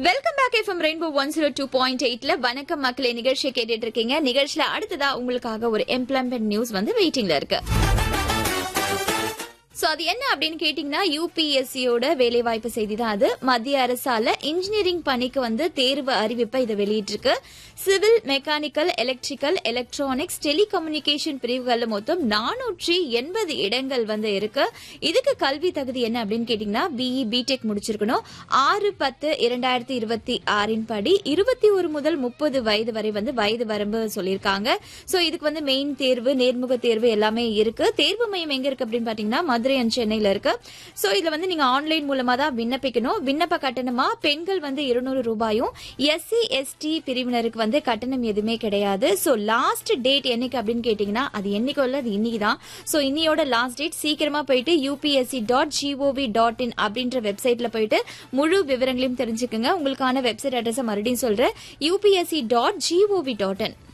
welcome back FM rainbow one zero two point எயிட்ல வணக்கம் மக்களே நிகழ்ச்சியை கேட்டுட்டு இருக்கீங்க நிகழ்ச்சியில அடுத்ததா உங்களுக்காக ஒரு எம்ப்ளாய்மெண்ட் நியூஸ் வந்து வெயிட்டிங்ல இருக்கு சோ அது என்ன அப்படின்னு கேட்டீங்கன்னா யூபிஎஸ்சியோட வேலைவாய்ப்பு செய்தி தான் அது மத்திய அரசால இன்ஜினியரிங் பணிக்கு வந்து தேர்வு அறிவிப்பை இதை வெளியிட்டிருக்கு civil mechanical electrical electronics telecommunication பிரிவுகள்ல மொத்தம் நானூற்றி எண்பது இடங்கள் வந்து இருக்கு இதுக்கு கல்வி தகுதி என்ன அப்படின்னு கேட்டீங்கன்னா பிஇ பிடெக் முடிச்சிருக்கணும் ஆறு பத்து இரண்டாயிரத்தி இருபத்தி ஆறின் படி இருபத்தி ஒரு முதல் முப்பது வயது வரை வந்து வயது வரம்பு சொல்லியிருக்காங்க சோ இதுக்கு வந்து மெயின் தேர்வு நேர்முக தேர்வு எல்லாமே இருக்கு தேர்வு மையம் எங்க இருக்கு அப்படின்னு பாத்தீங்கன்னா மதுரை அண்ட் சென்னையில இருக்கு சோ இதுல வந்து நீங்க ஆன்லைன் மூலமா தான் விண்ணப்பிக்கணும் விண்ணப்ப கட்டணமா பெண்கள் வந்து இருநூறு ரூபாயும் எஸ்சி எஸ்டி பிரிவினருக்கு வந்து கட்டணம் எதுவுமே கிடையாது சோ லாஸ்ட் டேட் என்னைக்கு அப்படின்னு கேட்டீங்கன்னா அது என்னைக்கு இல்ல அது இன்னைக்கு தான் சோ இன்னையோட லாஸ்ட் டேட் சீக்கிரமா போயிட்டு UPSC dot GOV dot in அப்படின்ற வெப்சைட்ல போயிட்டு முழு விவரங்களையும் தெரிஞ்சுக்கோங்க உங்களுக்கான வெப்சைட் அட்ரஸ் மறுபடியும் சொல்றேன் யூபிஎஸ்சி டாட் ஜிஓவி டாட் இன்